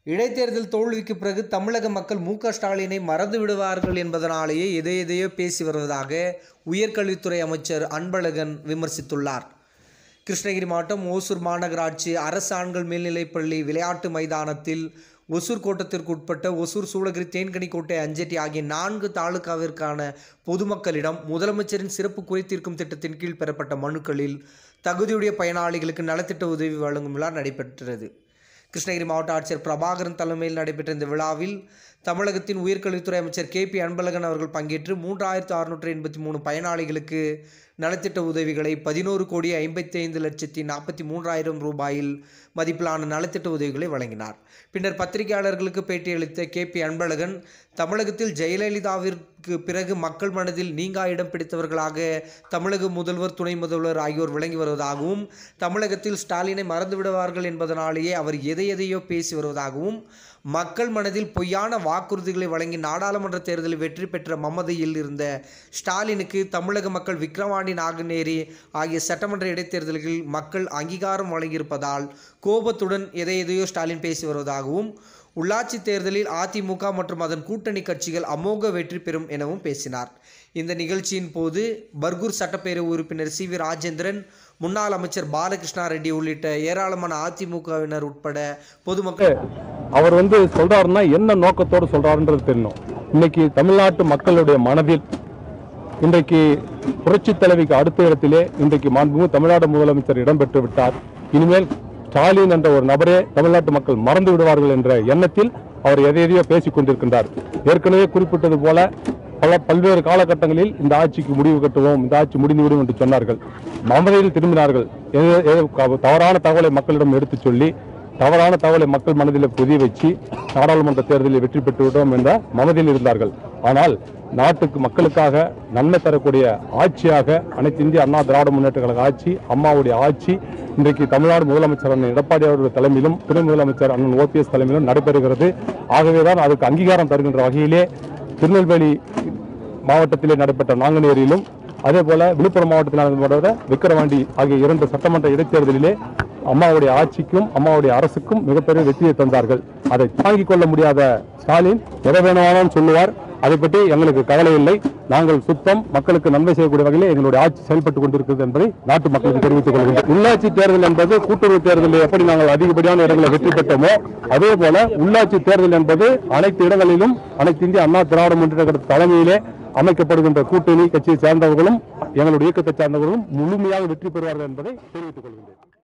இடைத்தேர்தல் தோல்விக்கு பிறகு தமிழக மக்கள் மு க ஸ்டாலினை மறந்து விடுவார்கள் என்பதனாலேயே எதை எதையோ பேசி வருவதாக உயர்கல்வித்துறை அமைச்சர் அன்பழகன் விமர்சித்துள்ளார் கிருஷ்ணகிரி மாவட்டம் ஓசூர் மாநகராட்சி அரசு ஆண்கள் மேல்நிலைப்பள்ளி விளையாட்டு மைதானத்தில் ஒசூர் கோட்டத்திற்கு உட்பட்ட ஒசூர் சூளகிரி தேன்கனிக்கோட்டை அஞ்செட்டி ஆகிய நான்கு தாலுகாவிற்கான பொதுமக்களிடம் முதலமைச்சரின் சிறப்பு குறைதீர்க்கும் திட்டத்தின் கீழ் பெறப்பட்ட மனுக்களில் தகுதியுடைய பயனாளிகளுக்கு நலத்திட்ட உதவி வழங்கும் விழா நடைபெற்றது கிருஷ்ணகிரி மாவட்ட ஆட்சியர் பிரபாகரன் தலைமையில் நடைபெற்ற இந்த விழாவில் தமிழகத்தின் உயர்கல்வித்துறை அமைச்சர் கே பி அன்பழகன் அவர்கள் பங்கேற்று மூன்றாயிரத்து அறுநூற்று எண்பத்தி மூணு பயனாளிகளுக்கு நலத்திட்ட உதவிகளை பதினோரு கோடி ஐம்பத்தி ஐந்து லட்சத்தி நாற்பத்தி மூன்றாயிரம் ரூபாயில் மதிப்பிலான நலத்திட்ட உதவிகளை வழங்கினார் பின்னர் பத்திரிகையாளர்களுக்கு பேட்டியளித்த கே பி அன்பழகன் தமிழகத்தில் ஜெயலலிதாவிற்கு பிறகு மக்கள் மனதில் நீங்கா இடம் பிடித்தவர்களாக தமிழக முதல்வர் துணை முதல்வர் ஆகியோர் விளங்கி வருவதாகவும் தமிழகத்தில் ஸ்டாலினை மறந்து விடுவார்கள் என்பதனாலேயே அவர் எதை எதையோ பேசி வருவதாகவும் மக்கள் மனதில் பொய்யான வாக்குறுதிகளை வழங்கி நாடாளுமன்ற தேர்தலில் வெற்றி பெற்ற மமதையில் இருந்த ஸ்டாலினுக்கு தமிழக மக்கள் விக்ரவாண்டி நாங்குநேரி ஆகிய சட்டமன்ற இடைத்தேர்தல்களில் மக்கள் அங்கீகாரம் வழங்கியிருப்பதால் கோபத்துடன் எதை எதையோ ஸ்டாலின் பேசி வருவதாகவும் உள்ளாட்சி தேர்தலில் அதிமுக மற்றும் அதன் கூட்டணி கட்சிகள் அமோக வெற்றி பெறும் எனவும் பேசினார் இந்த நிகழ்ச்சியின் போது பர்கூர் சட்டப்பேரவை உறுப்பினர் சி வி ராஜேந்திரன் முன்னாள் அமைச்சர் பாலகிருஷ்ணா ரெட்டி உள்ளிட்ட ஏராளமான அதிமுகவினர் உட்பட பொதுமக்கள் அவர் வந்து சொல்றாருன்னா என்ன நோக்கத்தோடு சொல்றாருன்றது தெரியணும் இன்னைக்கு தமிழ்நாட்டு மக்களுடைய மனதில் இன்றைக்கு புரட்சி தலைவிக்கு அடுத்த இடத்திலே இன்றைக்கு மாண்புமிகு தமிழ்நாடு முதலமைச்சர் இடம்பெற்று விட்டார் இனிமேல் ஸ்டாலின் என்ற ஒரு நபரே தமிழ்நாட்டு மக்கள் மறந்து விடுவார்கள் என்ற எண்ணத்தில் அவர் எதை எதையோ பேசிக் கொண்டிருக்கின்றார் ஏற்கனவே குறிப்பிட்டது போல பல பல்வேறு காலகட்டங்களில் இந்த ஆட்சிக்கு முடிவு கட்டுவோம் இந்த ஆட்சி முடிந்துவிடும் என்று சொன்னார்கள் மமதையில் திரும்பினார்கள் எது- எது- தவறான தகவலை மக்களிடம் எடுத்துச் சொல்லி தவறான தகவலை மக்கள் மனதில் புதிய வச்சு நாடாளுமன்ற தேர்தலில் வெற்றி பெற்று விட்டோம் என்ற மனதில் இருந்தார்கள் ஆனால் நாட்டுக்கு மக்களுக்காக நன்மை தரக்கூடிய ஆட்சியாக அனைத்து இந்திய அண்ணா திராவிட முன்னேற்ற கழக ஆட்சி அம்மாவுடைய ஆட்சி இன்றைக்கு தமிழ்நாடு முதலமைச்சர் அண்ணன் எடப்பாடி அவர்கள் தலைமையிலும் துணை முதலமைச்சர் அண்ணன் ஓபிஎஸ் தலைமையிலும் நடைபெறுகிறது ஆகவேதான் அதுக்கு அங்கீகாரம் தருகின்ற வகையிலே திருநெல்வேலி மாவட்டத்திலே நடைபெற்ற நாங்குநேரியிலும் அதே போல விழுப்புரம் மாவட்டத்தில் நடைபெற்ற விக்கிரவாண்டி ஆகிய இரண்டு சட்டமன்ற இடைத்தேர்தலிலே அம்மாவுடைய ஆட்சிக்கும் அம்மாவுடைய அரசுக்கும் மிகப்பெரிய வெற்றியை தந்தார்கள் அதை தாங்கிக் கொள்ள முடியாத ஸ்டாலின் எதை வேணுமானாலும் சொல்லுவார் அதை பற்றி எங்களுக்கு கவலை இல்லை நாங்கள் சுத்தம் மக்களுக்கு நன்மை செய்யக்கூடிய வகையில் எங்களுடைய ஆட்சி செயல்பட்டுக் கொண்டிருக்கிறது என்பதை நாட்டு மக்களுக்கு தெரிவித்துக் கொள்கிறேன் உள்ளாட்சி தேர்தல் என்பது கூட்டுறவு தேர்தலில் எப்படி நாங்கள் அதிகப்படியான இடங்களை வெற்றி பெற்றோமோ அதே போல உள்ளாட்சி தேர்தல் என்பது அனைத்து இடங்களிலும் அனைத்து இந்திய அண்ணா திராவிட முன்னேற்ற கழக தலைமையிலே அமைக்கப்படுகின்ற கூட்டணி கட்சியை சேர்ந்தவர்களும் எங்களுடைய இயக்கத்தை சார்ந்தவர்களும் முழுமையாக வெற்றி பெறுவார்கள் என்பதை தெரிவித்துக் கொள்கின்றேன்